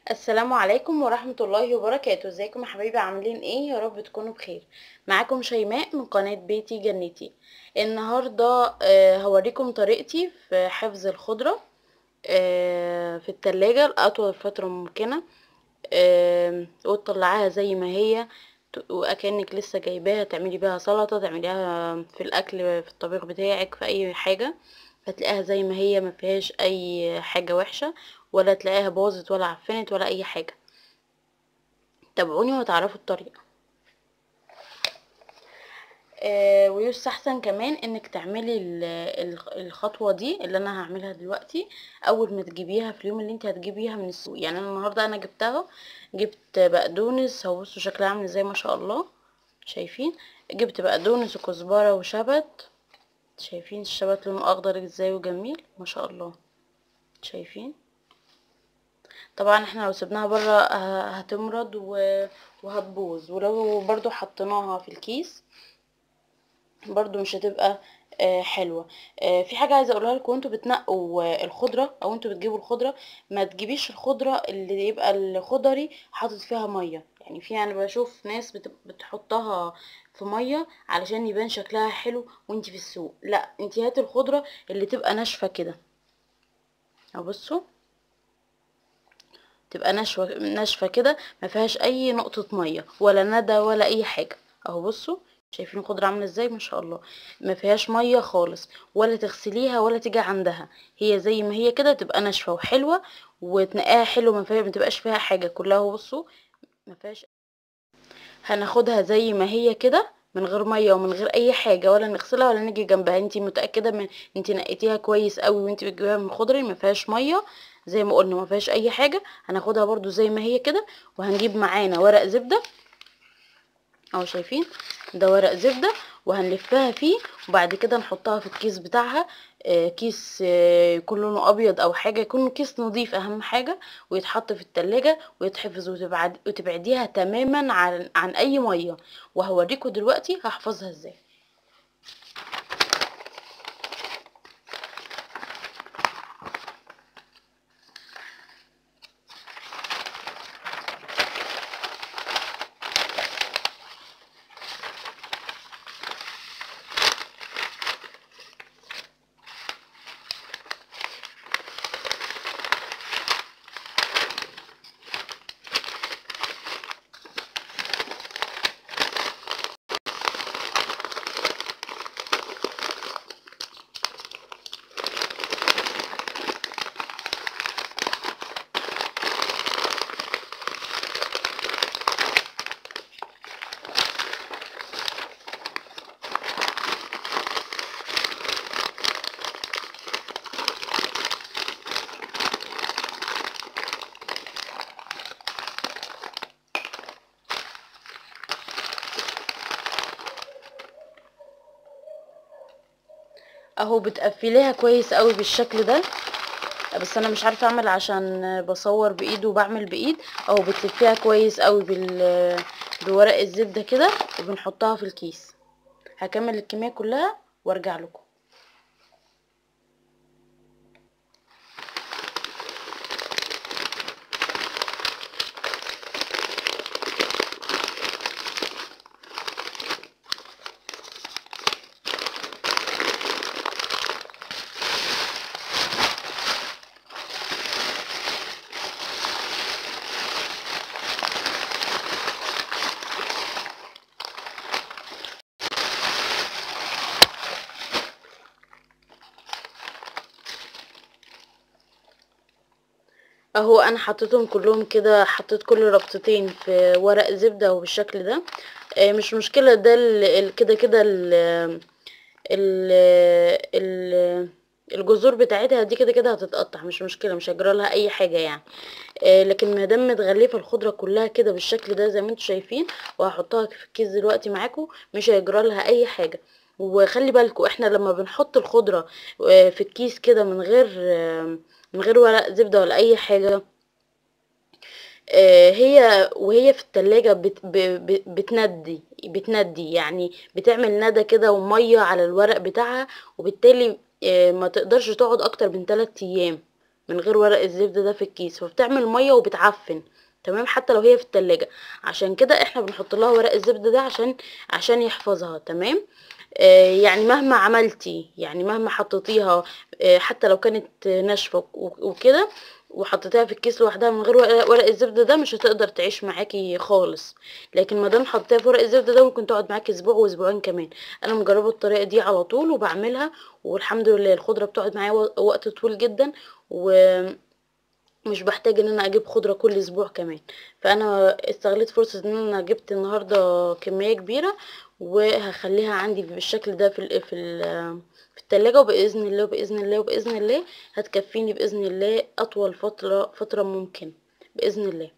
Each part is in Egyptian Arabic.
السلام عليكم ورحمة الله وبركاته ازيكم يا حبايبي عاملين ايه يا رب تكونوا بخير معاكم شيماء من قناة بيتي جنتي النهاردة آه، هوريكم طريقتي في حفظ الخضرة آه، في التلاجة لأطول فترة ممكنة آه، وتطلعيها زي ما هي ت- وأكنك لسه جايباها تعملي بيها سلطة تعمليها في الأكل في الطبيخ بتاعك في أي حاجة هتلاقيها زي ما هي ما فيهاش أي حاجة وحشة ولا تلاقيها باظت ولا عفنت ولا أي حاجة تابعوني وتعرفوا الطريقة آه ويستحسن كمان انك تعملي ال- ال- الخطوة دي اللي انا هعملها دلوقتي اول ما تجيبيها في اليوم اللي انت هتجيبيها من السوق يعني انا النهاردة انا جبتها جبت بقدونس هو بصوا شكلها عامل ازاي ما شاء الله شايفين جبت بقدونس وكزبرة وشبت شايفين الشبت لونه اخضر ازاي وجميل ما شاء الله شايفين طبعا احنا لو سيبناها بره ه- هتمرض و- وهتبوظ ولو برضو حطيناها في الكيس برضو مش هتبقى آه، حلوة آه، في حاجة عايزة اقولها لكم وانتوا بتنقوا آه، الخضرة او انتوا بتجيبوا الخضرة ما تجيبيش الخضرة اللي يبقى الخضري حاطط فيها مية يعني في انا بشوف ناس بت- بتحطها في مية علشان يبان شكلها حلو وانتي في السوق لا انتي هاتي الخضرة اللي تبقى ناشفة كده اهو بصوا تبقى ناشفه ناشفه كده ما فيهاش اي نقطه ميه ولا ندى ولا اي حاجه اهو بصوا شايفين الخضره عامله ازاي ما شاء الله ما فيهاش ميه خالص ولا تغسليها ولا تيجي عندها هي زي ما هي كده تبقى ناشفه وحلوه وتنقاها حلو ما فيها ما تبقاش فيها حاجه كلها اهو بصوا ما فيهاش هناخدها زي ما هي كده من غير ميه ومن غير اي حاجه ولا نغسلها ولا نيجي جنبها انتي متاكده من انتي نقيتيها كويس قوي وانتي بتجيبيها من الخضري ما فيهاش ميه زي ما قلنا ما فيهاش اي حاجه هناخدها برضو زي ما هي كده وهنجيب معانا ورق زبده اهو شايفين ده ورق زبده وهنلفها فيه وبعد كده نحطها في الكيس بتاعها آه، كيس آه، يكون لونه ابيض او حاجه يكون كيس نظيف اهم حاجه ويتحط في التلاجة ويتحفظ وتبعد وتبعديها تماما عن عن اي ميه وهوريكم دلوقتي هحفظها ازاي اهو بتقفليها كويس قوي بالشكل ده بس انا مش عارفه اعمل عشان بصور بايد وبعمل بايد اهو بتلفيها كويس قوي بال بورق الزبده كده وبنحطها في الكيس هكمل الكميه كلها وارجع لكم اهو انا حطيتهم كلهم كده حطيت كل ربطتين في ورق زبده وبالشكل ده آه، مش مشكله ده ال- ال- كده كده ال- ال ال الجذور بتاعتها دي كده كده هتتقطع مش مشكله مش هيجرى لها اي حاجه يعني آه، لكن ما دام متغلفه الخضره كلها كده بالشكل ده زي ما انتم شايفين وهحطها في الكيس دلوقتي معاكم مش هيجرى لها اي حاجه وخلي بالكم احنا لما بنحط الخضره آه، في الكيس كده من غير آه، من غير ورق زبده ولا اي حاجه آه، هي وهي في التلاجة بت ب ب بتندي بتندي يعني بتعمل ندى كده ومية على الورق بتاعها وبالتالي آه، ما تقدرش تقعد اكتر من 3 ايام من غير ورق الزبدة ده في الكيس فبتعمل مية وبتعفن تمام حتى لو هي في التلاجة عشان كده احنا بنحط لها ورق الزبدة ده عشان عشان يحفظها تمام آه يعني مهما عملتي يعني مهما حطيتيها آه حتى لو كانت ناشفة وكده وحطيتيها في الكيس لوحدها من غير ورق الزبده ده مش هتقدر تعيش معاكي خالص لكن ما دام حطيتيها في ورق الزبده ده ممكن تقعد معاكي اسبوع واسبوعين كمان انا مجربه الطريقه دي على طول وبعملها والحمد لله الخضره بتقعد معايا وقت طويل جدا و مش بحتاج ان انا اجيب خضره كل اسبوع كمان فانا استغلت فرصه ان انا جبت النهارده كميه كبيره وهخليها عندي بالشكل ده في ال في ال في التلاجة وبإذن الله وبإذن الله وبإذن الله هتكفيني بإذن الله أطول فترة فترة ممكن بإذن الله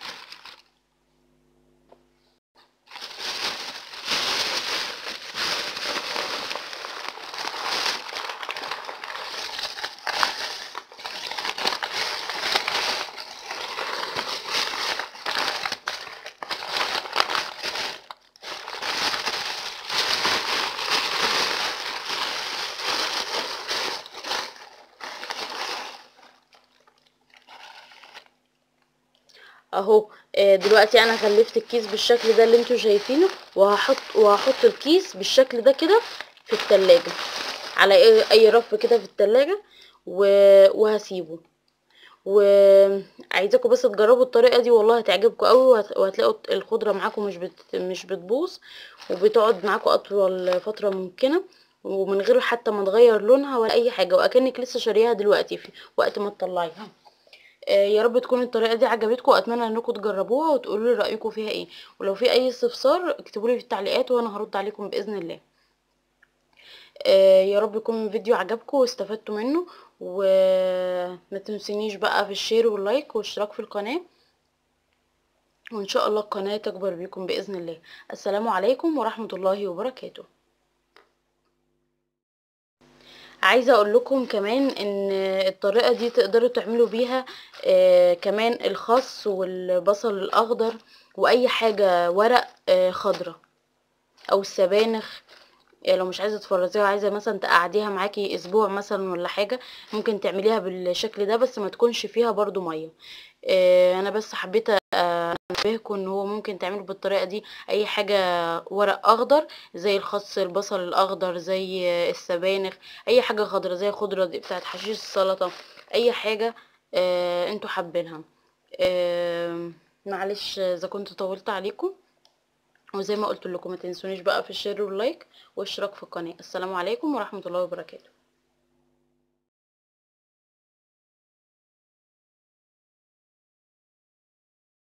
اهو دلوقتي انا غلفت الكيس بالشكل ده اللي انتوا شايفينه وهحط وهحط الكيس بالشكل ده كده في التلاجة على اي رف كده في التلاجة وهسيبه وعايزاكم بس تجربوا الطريقه دي والله هتعجبكم قوي وهتلاقوا الخضره معاكم مش بت... مش بتبوظ وبتقعد معاكم اطول فتره ممكنه ومن غير حتى ما تغير لونها ولا اي حاجه واكنك لسه شارياها دلوقتي في وقت ما تطلعيها يا رب تكون الطريقه دي عجبتكم واتمنى انكم تجربوها وتقولوا لي رايكم فيها ايه ولو في اي استفسار اكتبوا لي في التعليقات وانا هرد عليكم باذن الله يا رب يكون الفيديو عجبكم واستفدتوا منه وما تنسونيش بقى في الشير واللايك والاشتراك في القناه وان شاء الله القناه تكبر بيكم باذن الله السلام عليكم ورحمه الله وبركاته عايزه اقول لكم كمان ان الطريقه دي تقدروا تعملوا بيها آه كمان الخس والبصل الاخضر واي حاجه ورق آه خضره او السبانخ آه لو مش عايزه تفرزيها عايزه مثلا تقعديها معاكي اسبوع مثلا ولا حاجه ممكن تعمليها بالشكل ده بس ما تكونش فيها برضو ميه آه انا بس حبيت انبهكم ان هو ممكن تعملوا بالطريقه دي اي حاجه ورق اخضر زي الخس البصل الاخضر زي السبانخ اي حاجه خضرا زي الخضره دي بتاعت حشيش السلطه اي حاجه آه انتوا حابينها آه معلش اذا كنت طولت عليكم وزي ما قلت لكم ما تنسونيش بقى في الشير واللايك والاشتراك في القناه السلام عليكم ورحمه الله وبركاته